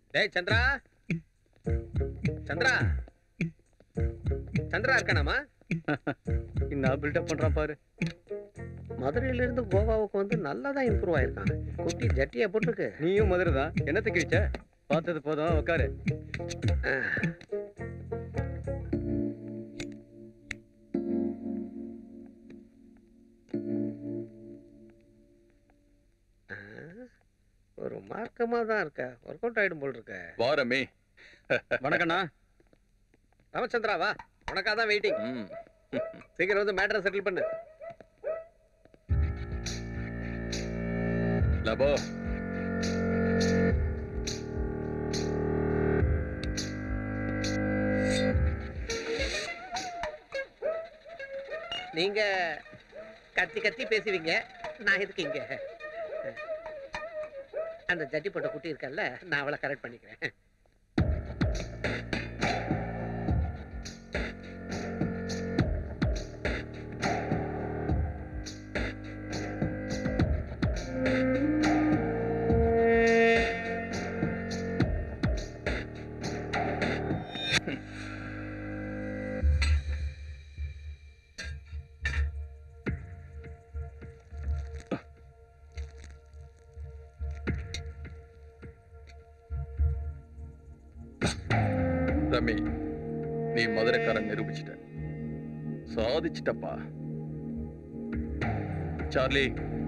டேய் சந்திரா சந்திரா சந்திரா இருக்கானாமா என்ன பில்டப் பண்றான் பாரு மதுரையில இருந்து கோவாவுக்கு வந்து நல்லா தான் இம்ப்ரூவ் ஆயிருக்கான் குட்டி ஜட்டியா போட்டிருக்கு நீயும் மதுரை தான் என்னத்துக்கு கிழிச்ச பார்த்தது போதும் உட்காரு ஆ, ஒரு மார்க்கமா தான் இருக்க ஒர்க் அவுட் ஆயிடும் போல் இருக்க வாரமே வணக்கண்ணா ராமச்சந்திரா வா உனக்காக தான் வெயிட்டிங் ம். சீக்கிரம் வந்து மேட்டரை செட்டில் பண்ணு லபோ நீங்க கத்தி கத்தி பேசுவீங்க நான் எதுக்கு இங்க அந்த ஜட்டி போட்ட குட்டி இருக்கல்ல நான் அவளை கரெக்ட் பண்ணிக்கிறேன் ரமி நீ மதுரைக்காரன் நிரூபிச்சிட்ட சாதிச்சிட்டப்பா சார்லி